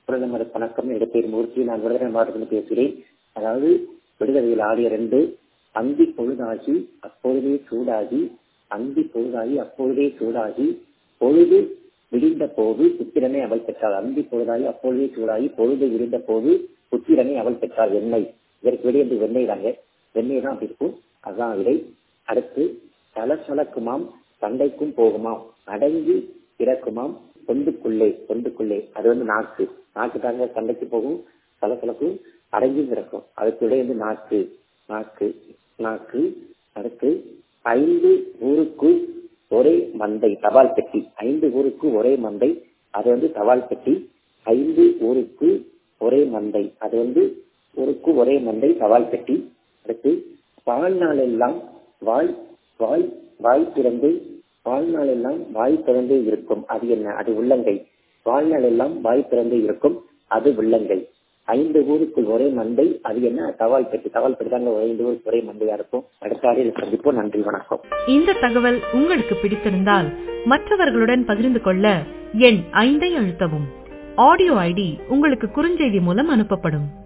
பிரதமர் வணக்கம் என்னுடைய பேர் மூர்த்தி நான் விடுதலை மாவட்டத்தில் பேசுகிறேன் அதாவது விடுதலையில் ஆடிய ரெண்டு அந்தி பொழுதாகி அப்பொழுதே சூடாகி அந்தி பொழுதாகி அப்பொழுதே சூடாகி பொழுது விடிந்த போது புத்திரனை அவள் பெற்றாள் அந்தி பொழுதாகி அப்பொழுதே சூடாகி பொழுது விடிந்த போது புத்திரனை அவள் பெற்றாள் வெண்ணெய் இதற்கு விட என்று வெண்ணெய் தாங்க வெண்ணெய் தான் அப்படி இருக்கும் அதுதான் விடை அடுத்து சலசலக்குமாம் சண்டைக்கும் போகுமாம் அடங்கி இறக்குமாம் தொண்டுக்குள்ளே தொண்டுக்குள்ளே அது வந்து நாக்கு நாக்கு தாங்க சண்டைக்கு போகும் சலசலக்கும் அடங்கி கிடக்கும் அதுக்கு விட வந்து நாக்கு நாக்கு நாக்கு அடுத்து ஐந்து ஊருக்கு ஒரே மந்தை தபால் பெட்டி ஐந்து ஊருக்கு ஒரே மந்தை அது வந்து தபால் பெட்டி ஐந்து ஊருக்கு ஒரே மந்தை அது வந்து ஊருக்கு ஒரே மந்தை தபால் பெட்டி அடுத்து வாழ்நாள் எல்லாம் வாய் வாய் வாய் திறந்து வாழ்நாள் எல்லாம் வாய் திறந்தே இருக்கும் அது என்ன அது உள்ளங்கை வாழ்நாள் எல்லாம் வாய் திறந்தே இருக்கும் அது உள்ளங்கை ஐந்து ஊருக்குள் ஒரே மந்தை அது என்ன தவால் பெட்டி தவால் பெட்டி தாங்க ஐந்து ஊருக்கு ஒரே மந்தையா இருக்கும் அடுத்த ஆடியில் சந்திப்போம் நன்றி வணக்கம் இந்த தகவல் உங்களுக்கு பிடித்திருந்தால் மற்றவர்களுடன் பகிர்ந்து கொள்ள எண் ஐந்தை அழுத்தவும் ஆடியோ ஐடி உங்களுக்கு குறுஞ்செய்தி மூலம் அனுப்பப்படும்